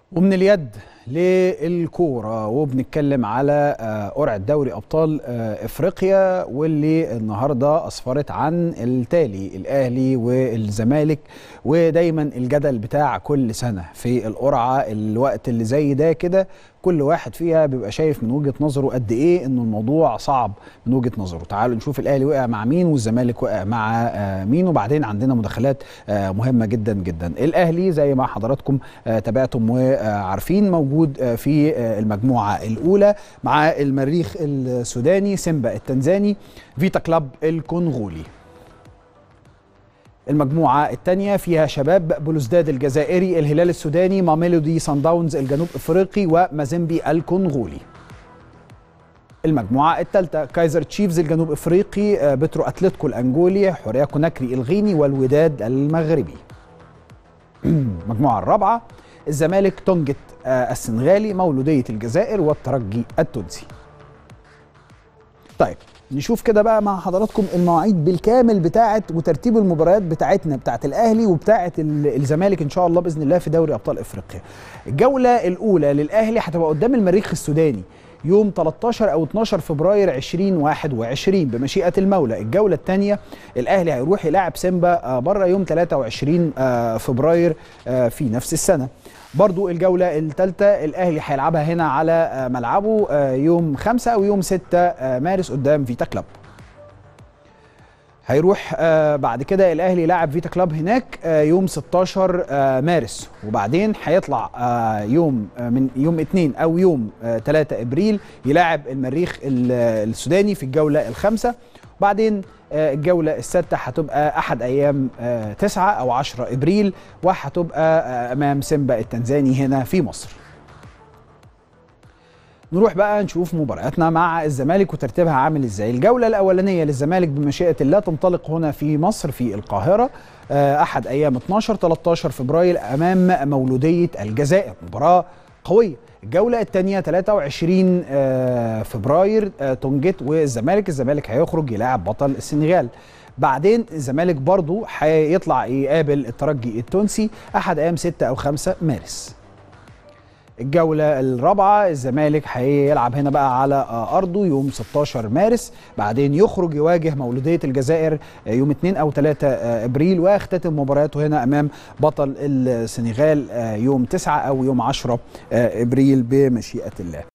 ومن اليد للكوره وبنتكلم على آه، قرعه دوري ابطال آه، افريقيا واللي النهارده اسفرت عن التالي الاهلي والزمالك ودايما الجدل بتاع كل سنه في القرعه الوقت اللي زي ده كده كل واحد فيها بيبقى شايف من وجهه نظره قد ايه انه الموضوع صعب من وجهه نظره تعالوا نشوف الاهلي وقع مع مين والزمالك وقع مع آه، مين وبعدين عندنا مداخلات آه، مهمه جدا جدا الاهلي زي ما حضراتكم آه، تابعتم وعارفين موجود آه، في آه، المجموعه الاولى مع المريخ السوداني سيمبا التنزاني فيتا كلاب الكونغولي المجموعة الثانية فيها شباب بلوزداد الجزائري الهلال السوداني ماميلودي سان داونز الجنوب افريقي ومازيمبي الكونغولي المجموعة الثالثة كايزر تشيفز الجنوب افريقي آه، بترو اتلتيكو الانجولي حوريه كوناكري الغيني والوداد المغربي المجموعة الرابعة الزمالك تونجت آه، السنغالي مولودية الجزائر والترجي التونسي طيب نشوف كده بقى مع حضراتكم المواعيد بالكامل بتاعه وترتيب المباريات بتاعتنا بتاعه الاهلي وبتاعه ال- الزمالك ان شاء الله باذن الله في دوري ابطال افريقيا. الجوله الاولى للاهلي هتبقى قدام المريخ السوداني يوم 13 او 12 فبراير 2021 بمشيئه المولى، الجوله الثانيه الاهلي هيروح يلاعب سيمبا آه، بره يوم 23 آه، فبراير آه، في نفس السنه. برضو الجولة الثالثة الأهلي هيلعبها هنا على آه، ملعبه آه، يوم 5 أو يوم 6 آه، مارس قدام فيتا كلاب هيروح آه، بعد كده الأهلي يلعب فيتا كلاب هناك آه، يوم 16 آه، مارس وبعدين هيطلع آه، يوم آه، من يوم 2 أو يوم آه، 3 إبريل يلاعب المريخ ال- السوداني في الجولة الخامسة وبعدين آه، الجولة السادسة هتبقى أحد أيام آه، 9 أو 10 إبريل وهتبقى آه، أمام سيمبا التنزاني هنا في مصر نروح بقى نشوف مبارياتنا مع الزمالك وترتيبها عامل ازاي الجولة الأولانية للزمالك بمشيئة الله تنطلق هنا في مصر في القاهرة آه، أحد أيام 12 13 فبراير أمام مولودية الجزائر مباراة قوية الجولة الثانية 23 آه، فبراير آه، تونجيت والزمالك الزمالك هيخرج يلاعب بطل السنغال بعدين الزمالك برضو هيطلع يقابل الترجي التونسي أحد أيام 6 أو 5 مارس الجولة الرابعة الزمالك هيلعب هنا بقى على آه، أرضه يوم 16 مارس بعدين يخرج يواجه مولودية الجزائر آه، يوم 2 أو 3 آه، إبريل ويختتم مباراته هنا أمام بطل السنغال آه، يوم 9 أو يوم 10 آه، إبريل بمشيئة الله